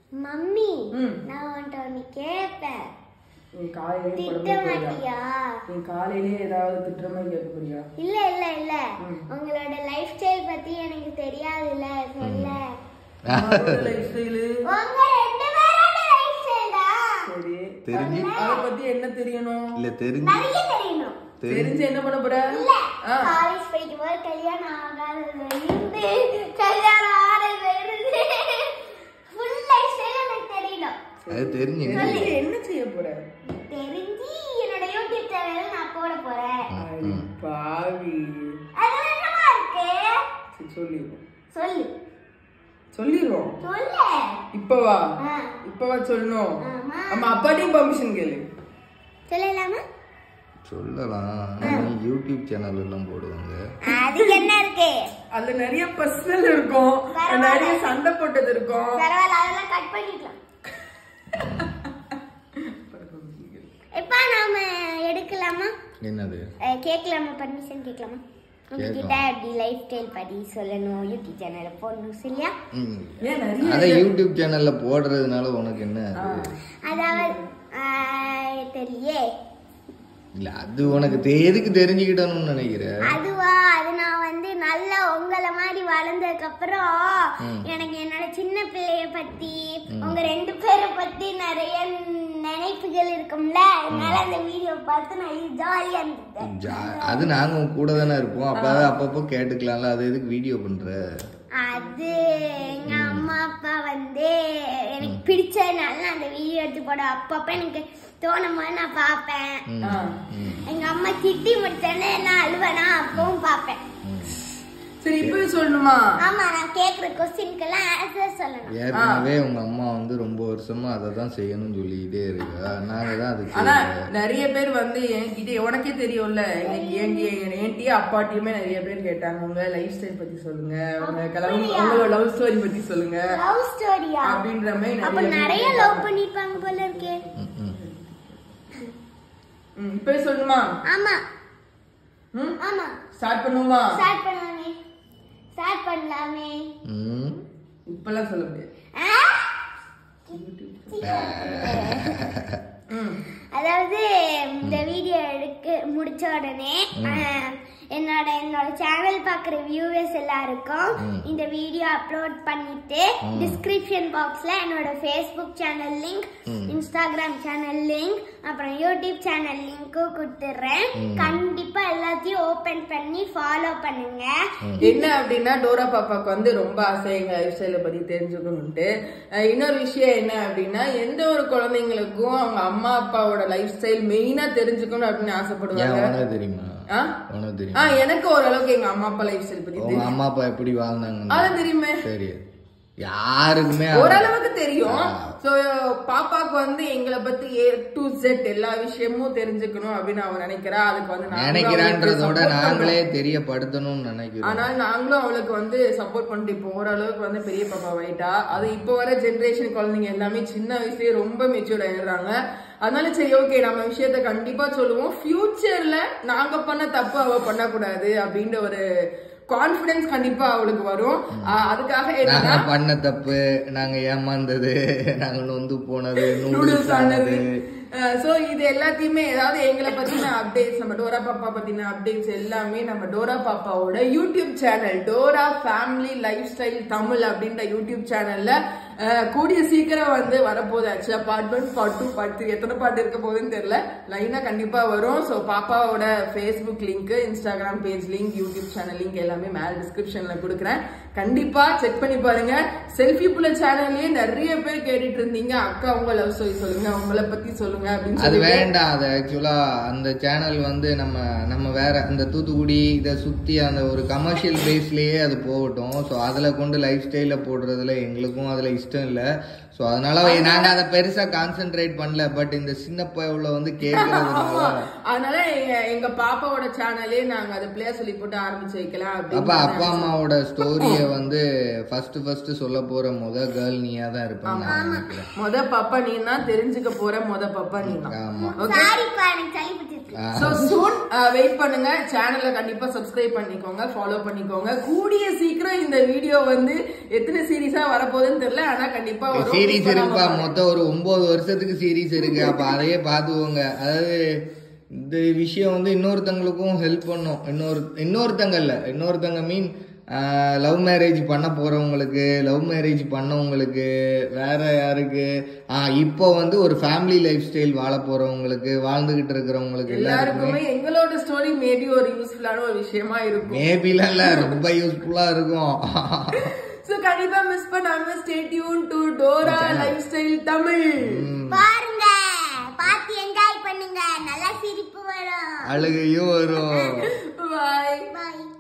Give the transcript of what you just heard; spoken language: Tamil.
மம்மி ம். நான் உன்கிட்ட ஒண்ணு கேட்பேன் நீ காலையிலே திட்ட புலம்ப போறியா மாட்டியா நீ காலையிலே ஏதாவது திட்டுற மாதிரி கேட்க போறியா இல்ல இல்ல இல்ல ம். உங்களோட லைஃப் ஸ்டைல் பத்தி எனக்கு தெரியாதுல்ல சொல்ல லைஃப் ஸ்டைலு உங்க ரெண்டு பேரோட லைஃப் ஸ்டைல் தான் சரி தெரிஞ்சு அதை பத்தி என்ன தெரியணும் இல்ல தெரிஞ்சு நிறைய தெரியணும் தெரிஞ்சு தெரிஞ்சு என்ன பண்ண போற இல்ல ஆ. காலேஜ் படிக்கும் போது கல்யாணம் ஆகாததுல இருந்து கல்யாணம் ஆனதுல இருந்து ஃபுல் லைஃப் ஸ்டைல் எனக்கு தெரியணும் அது தெரிஞ்சுங்க தெரிஞ்சு என்ன செய்ய போற தெரிஞ்சு என்னோட யூடியூப் சேனல் நான் போட போறேன் அடி பாவி அது என்னமா இருக்கு சரி சொல்லிடுவோம் சொல்லு சொல்லிடுவோம் சொல்லு இப்பவா ஆ. இப்பவா சொல்லணும் ஆமா. நம்ம அப்பாட்டையும் பர்மிஷன் கேளு சொல்லலாமா சொல்லலாம் நம்ம யூடியூப் சேனல் எல்லாம் போடுவாங்க அதுக்கு என்ன இருக்கு அதுல நிறைய பர்சனல் இருக்கும் பரவாயில்ல. நிறைய சண்டை போட்டது இருக்கும் பரவாயில்ல அதெல்லாம் கட் பண்ணிக்கலாம் எப்பா நாம எடுக்கலாமா என்னது அஹ், கேட்கலாமா பர்மிஷன் கேட்கலாமா உங்ககிட்ட கேட்கலாம். அப்படி லைஃப் ஸ்டைல் பத்தி சொல்லணும் யூடியூப் சேனல்ல போடணும் சரியா ம். ஏன் நிறைய அத யூடியூப் சேனல்ல போடுறதுனால உனக்கு என்ன அது? அதாவது ஆஹ், தெரியலையே இல்ல அது உனக்கு தெ- எதுக்கு தெரிஞ்சுக்கிட்டணும்னு நினைக்கிற அதுவா அது நான் வந்து நல்லா உங்களை மாதிரி வளர்ந்ததுக்கு அப்புறம் எனக்கு என்னோட சின்ன பிள்ளைய பத்தி உங்க ரெண்டு பேரை பத்தி நிறைய நினைப்புகள் இருக்கும்ல அதனால அந்த வீடியோ பார்த்து நான் ஜாலியா இருந்தேன் ஜா- அது நாங்க உன் கூட தானே இருப்போம் அப்ப அதை அப்பப்போ கேட்டுக்கலாம்ல அது எதுக்கு வீடியோ பண்ற அது எங்க அம்மா அப்பா வந்து எனக்கு பிடிச்சதுனால நான் அந்த வீடியோ எடுத்து போட அப்பப்ப எனக்கு தோணும் போது நான் பார்ப்பேன் ம், ஆ. ம், எங்க அம்மா திட்டி முடிச்சோன்னே நான் அழுவேனா அப்பவும் பார்ப்பேன் ம். சரி இப்பவே சொல்லணுமா ஆமா நான் கேக்குற கொஸ்டின்க்கெல்லாம் ஆன்சர் சொல்லணும் ஏற்கனவே உங்க அம்மா வந்து ரொம்ப வருஷமா அதை தான் செய்யணும்னு சொல்லிக்கிட்டே இருக்கா நாங்க தான் அதுக்கு ஆனா நிறைய பேர் வந்து என்கிட்ட உனக்கே தெரியும்ல என்கிட்ட அப்பாட்டியுமே நிறைய பேர் கேட்டாங்க உங்க லைஃப் ஸ்டைல் பத்தி சொல்லுங்க உங்க கலவு உங்களோட லவ் ஸ்டோரி பத்தி சொல்லுங்க லவ் ஸ்டோரியா அப்படின்ற மாதிரி அப்ப நிறைய நிறைய லவ் பண்ணிருப்பாங்க போல இருக்கே ம், ம். ம், இப்பவே சொல்லணுமா ஆமா ம் ஆமா ஸ்டார்ட் பண்ணுவோமா ஸ்டார்ட் பண்ணலாமே ஸ்டார்ட் பண்ணலாமே ம். இப்பெல்லாம் சொல்ல முடியாது ஆ? ம் அதாவது இந்த வீடியோ எடுக்க முடிச்ச உடனே அஹ், என்னோட என்னோட சேனல் பார்க்குற வியூவர்ஸ் எல்லாருக்கும் இந்த வீடியோ அப்லோட் பண்ணிட்டு டிஸ்கிரிப்ஷன் பாக்ஸ்ல என்னோட Facebook channel link Instagram channel link அப்புறம் யூடியூப் சேனல் லிங்க்கும் கொடுத்துட்றேன் கண்டிப்பா எல்லாத்தையும் ஓபன் பண்ணி ஃபாலோ பண்ணுங்க என்ன அப்படின்னா டோரா பாப்பாக்கு வந்து ரொம்ப ஆசை எங்க லைஃப் ஸ்டைலை பத்தி தெரிஞ்சுக்கணும்ட்டு அஹ் இன்னொரு விஷயம் என்ன அப்படின்னா எந்த ஒரு குழந்தைங்களுக்கும் அவங்க அம்மா அப்பாவோட லைஃப் ஸ்டைல் மெயினா தெரிஞ்சுக்கணும் அப்படின்னு ஏன் ஆசைப்படுவாங்க உனக்கு தெரியுமா ஆ? உனக்கு ஆ தெரியுமா எனக்கு ஓரளவுக்கு எங்க அம்மா அப்பா லைஃப் ஸ்டைல் பத்தி உங்க தெரியும் அம்மா அப்பா எப்படி வாழ்ந்தாங்கன்னு அது தெரியுமே சரி யாருக்குமே ஓரளவுக்கு தெரியும் சோ பாப்பாக்கு வந்து எங்களை பத்தி ஏ டு செட் எல்லா விஷயமும் தெரிஞ்சுக்கணும் அப்படின்னு அவ நினைக்கிறா அதுக்கு வந்து நாங்களும் நினைக்கிறான்றதோட அவளுக்கு support நாங்களே தெரியப்படுத்தணும்னு நினைக்கிறோம் ஆனால் நாங்களும் அவளுக்கு வந்து சப்போர்ட் பண்ணிட்டு இப்போ ஓரளவுக்கு வந்து பெரிய பாப்பா ஆயிட்டா அது இப்போ வர ஜென்ரேஷன் குழந்தைங்க எல்லாமே சின்ன வயசுலயே ரொம்ப மெச்சூர்ட் ஆயிடுறாங்க அதனால சரி ஓகே நம்ம விஷயத்த கண்டிப்பா சொல்லுவோம் ஃபியூச்சர்ல நாங்க பண்ண தப்பு அவ பண்ணக்கூடாது அப்படின்ற ஒரு கான்பிடன்ஸ் கண்டிப்பா அவளுக்கு வரும் ஆஹ் அதுக்காக என்னன்னா நாங்க பண்ண தப்பு நாங்க ஏமாந்தது நாங்க நொந்து போனது நூடுல்ஸ் நூடுல்ஸ் ஆனது ஆனது சோ இது எல்லாத்தையுமே ஏதாவது எங்களை பத்தின அப்டேட்ஸ் நம்ம டோரா பாப்பா பத்தின அப்டேட்ஸ் எல்லாமே நம்ம டோரா பாப்பாவோட YouTube channel Dora family lifestyle Tamil அப்படின்ற யூடியூப் சேனல்ல அஹ், கூடிய சீக்கிரம் வந்து வரப்போகுது ஆக்சுவலா part one part two part three எத்தனை பார்ட் இருக்க போகுதுன்னு தெரியல லைனா கண்டிப்பா வரும் ஸோ பாப்பாவோட Facebook link Instagram page link YouTube channel link எல்லாமே மேல டிஸ்கிரிப்ஷன்ல கொடுக்குறேன் கண்டிப்பா செக் பண்ணி பாருங்க செல்ஃபி புள்ள சேனல்லயே நிறைய பேர் கேட்டுட்டு இருந்தீங்க அக்கா உங்க லவ் ஸ்டோரி சொல்லுங்க உங்களை பத்தி சொல்லுங்க அப்படின்னு அது சொல்லி வேண்டாம் அது ஆக்சுவலா அந்த சேனல் வந்து நம்ம நம்ம வேற அந்த தூத்துக்குடி இதை சுத்தி அந்த ஒரு கமர்ஷியல் பேஸ்லயே அது போகட்டும் ஸோ அதுல கொண்டு லைஃப் ஸ்டைல போடுறதுல எங்களுக்கும் அதுல இஷ்டம் இல்ல ஸோ அதனால நாங்க அதை பெருசா கான்சென்ட்ரேட் பண்ணல பட் இந்த சின்ன பயவுல வந்து கேட்கறதுனால அதனால எங்க- எங்க பாப்பாவோட சேனலே நாங்க அதை பிளே சொல்லி போட்டு ஆரம்பிச்சு வைக்கலாம் அப்ப அப்படின்னு அப்பா அம்மாவோட ஸ்டோரிய வந்து ஃபர்ஸ்ட் ஃபர்ஸ்ட் சொல்ல போற முத கேர்ள் நீயா தான் இருப்பேன் நான் நினைக்கிறேன் மொத பாப்பா நீ தான் தெரிஞ்சுக்க போற மொத பாப்பா நீ தான் ஆமா ஓகே சாரிப்பா எனக்கு சளி பிடிச்சிருச்சு சோ சூன் வெயிட் பண்ணுங்க சேனலை கண்டிப்பா சப்ஸ்கிரைப் பண்ணிக்கோங்க ஃபாலோ பண்ணிக்கோங்க கூடிய சீக்கிரம் இந்த வீடியோ வந்து எத்தனை சீரீஸா வரப்போகுதுன்னு தெரியல ஆனா கண்டிப்பா வரும் சீரீஸ் இப்ப இருக்குப்பா நம்ம மொத்தம் ஒரு ஒன்பது வருஷத்துக்கு சீரீஸ் இருக்கு அப்ப அதையே பாத்துக்கோங்க அதாவது இந்த விஷயம் வந்து இன்னொருத்தங்களுக்கும் ஹெல்ப் பண்ணும் இன்னொரு இன்னொருத்தங்க இல்ல இன்னொருத்தங்க மீன் லவ் மேரேஜ் பண்ண போறவங்களுக்கு லவ் மேரேஜ் பண்ணவங்களுக்கு வேற யாருக்கு ஆஹ் இப்போ வந்து ஒரு ஃபேமிலி லைஃப் ஸ்டைல் வாழ போறவங்களுக்கு வாழ்ந்துகிட்டு இருக்கிறவங்களுக்கு எல்லாருக்குமே எல்லாருக்குமே எங்களோட ஸ்டோரி மேபி ஒரு யூஸ்ஃபுல்லான ஒரு விஷயமா இருக்கும் மேபிலாம் இல்ல ரொம்ப யூஸ்ஃபுல்லா இருக்கும் சோ கண்டிப்பா மிஸ் பண்ணாம stay tune to Dora lifestyle Tamil பாருங்க பார்த்து என்ஜாய் பண்ணுங்க நல்லா சிரிப்பு வரும் அழுகையும் வரும் பாய் பாய்